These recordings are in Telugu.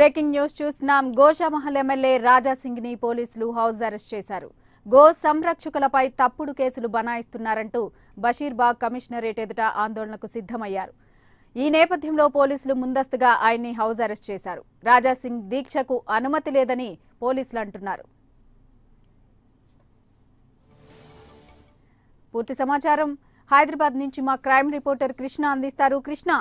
బ్రేకింగ్ న్యూస్ చూస్తున్నాం గోషామహల్ ఎమ్మెల్యే రాజా సింగ్ ని పోలీసులు హౌస్ అరెస్ట్ చేశారు గో సంరక్షకులపై తప్పుడు కేసులు బనాయిస్తున్నారంటూ బషీర్బాగ్ కమిషనరేట్ ఎదుట ఆందోళనకు సిద్ధమయ్యారు ఈ నేపథ్యంలో పోలీసులు ముందస్తుగా ఆయన్ని హౌస్ అరెస్ట్ చేశారు రాజా సింగ్ దీక్షకు అనుమతి లేదని పోలీసులు అంటున్నారు పూర్తి సమాచారం హైదరాబాద్ నుంచి మా క్రైమ్ రిపోర్టర్ కృష్ణ అందిస్తారు కృష్ణ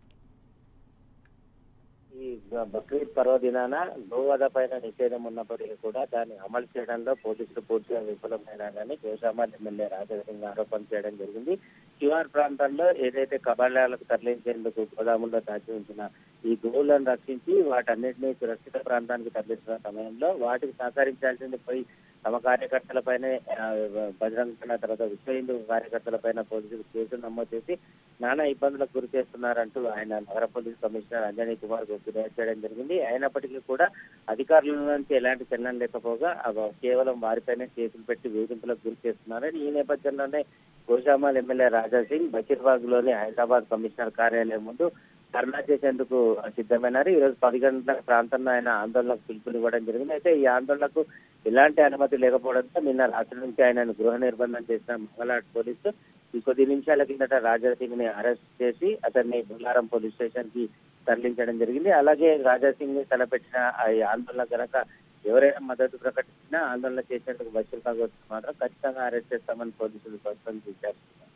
ఈ బ- బక్రీద్ పర్వదినాన గోవధ పైన నిషేధం ఉన్నప్పటికీ కూడా దాన్ని అమలు చేయడంలో పోలీసులు పూర్తిగా విఫలమైనారని గోషామాల్ ఎమ్మెల్యే రాజాసింగ్ ఆరోపణ చేయడం జరిగింది శివార్ ప్రాంతాల్లో ఏదైతే కబాలాలకు తరలించేందుకు గోదాముల్లో దాచి ఉంచిన ఈ గోవులను రక్షించి వాటన్నిటినీ సురక్షిత ప్రాంతానికి తరలిస్తున్న సమయంలో వాటికి సహకరించాల్సింది పోయి తమ కార్యకర్తలపైనే ఆ, బజరంగ దళ తర్వాత విశ్వ హిందూ కార్యకర్తలపైన పోలీసులు కేసులు నమోదు చేసి నానా ఇబ్బందులకు గురి చేస్తున్నారంటూ ఆయన నగర పోలీస్ కమిషనర్ అంజనీ కుమార్ కు ఫిర్యాదు చేయడం జరిగింది అయినప్పటికీ కూడా అధికారుల నుంచి ఎలాంటి చలనం లేకపోగా అవ- కేవలం వారిపైనే కేసులు పెట్టి వేధింపులకు గురి చేస్తున్నారని ఈ నేపథ్యంలోనే గోషామాల్ ఎమ్మెల్యే రాజా సింగ్ బషీర్బాగ్ లోని హైదరాబాద్ కమిషనర్ కార్యాలయం ముందు ధర్నా చేసేందుకు సిద్ధమైనారు ఈ రోజు పది గంటల ప్రాంతంలో ఆయన ఆందోళనకు పిలుపుని ఇవ్వడం జరిగింది అయితే ఈ ఆందోళనకు ఎలాంటి అనుమతి లేకపోవడంతో నిన్న రాత్రి నుంచి ఆయనను గృహ నిర్బంధం చేసిన మంగళాట్ పోలీసులు ఈ కొద్ది నిమిషాల కిందట రాజా సింగ్ ని అరెస్ట్ చేసి అతన్ని బుల్లారం పోలీస్ స్టేషన్ కి తరలించడం జరిగింది అలాగే రాజా సింగ్ ని తలపెట్టిన ఆ ఈ ఆందోళన కనుక ఎవరైనా మద్దతు ప్రకటించినా ఆందోళన చేసేందుకు బస్సులు కావచ్చు మాత్రం ఖచ్చితంగా అరెస్ట్ చేస్తామని పోలీసులు స్పష్టం చేశారు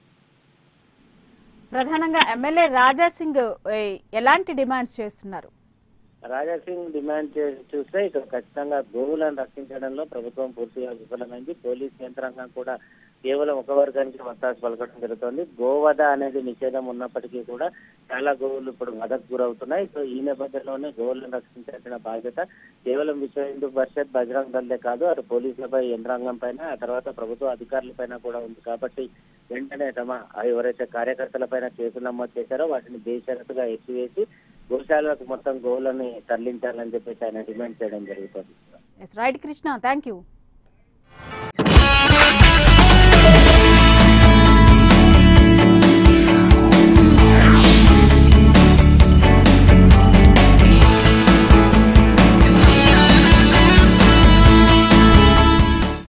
ప్రధానంగా ఎమ్మెల్యే రాజా సింగ్ ఏ, ఎలాంటి డిమాండ్స్ చేస్తున్నారు రాజా సింగ్ డిమాండ్ చే- చూస్తే ఇక్కడ ఖచ్చితంగా గోవులను రక్షించడంలో ప్రభుత్వం పూర్తిగా విఫలమైంది పోలీస్ యంత్రాంగం కూడా కేవలం ఒక వర్గానికి వత్తాసు పలకడం జరుగుతోంది గోవధ అనేది నిషేధం ఉన్నప్పటికీ కూడా చాలా గోవులు ఇప్పుడు వధకు గురవుతున్నాయి సో ఈ నేపథ్యంలోనే గోవులను రక్షించాల్సిన బాధ్యత కేవలం విశ్వ హిందూ పరిషత్ బజరంగ దళే కాదు అటు పోలీసులపై యంత్రాంగం పైన ఆ తర్వాత ప్రభుత్వ అధికారుల పైన కూడా ఉంది కాబట్టి వెంటనే తమ ఆ ఎవరైతే కార్యకర్తల పైన కేసులు నమోదు చేశారో వాటిని బేషరతుగా ఎత్తివేసి గోశాలకు మొత్తం గోవులని తరలించాలని చెప్పేసి ఆయన డిమాండ్ చేయడం జరుగుతుంది yes right Krishna thank you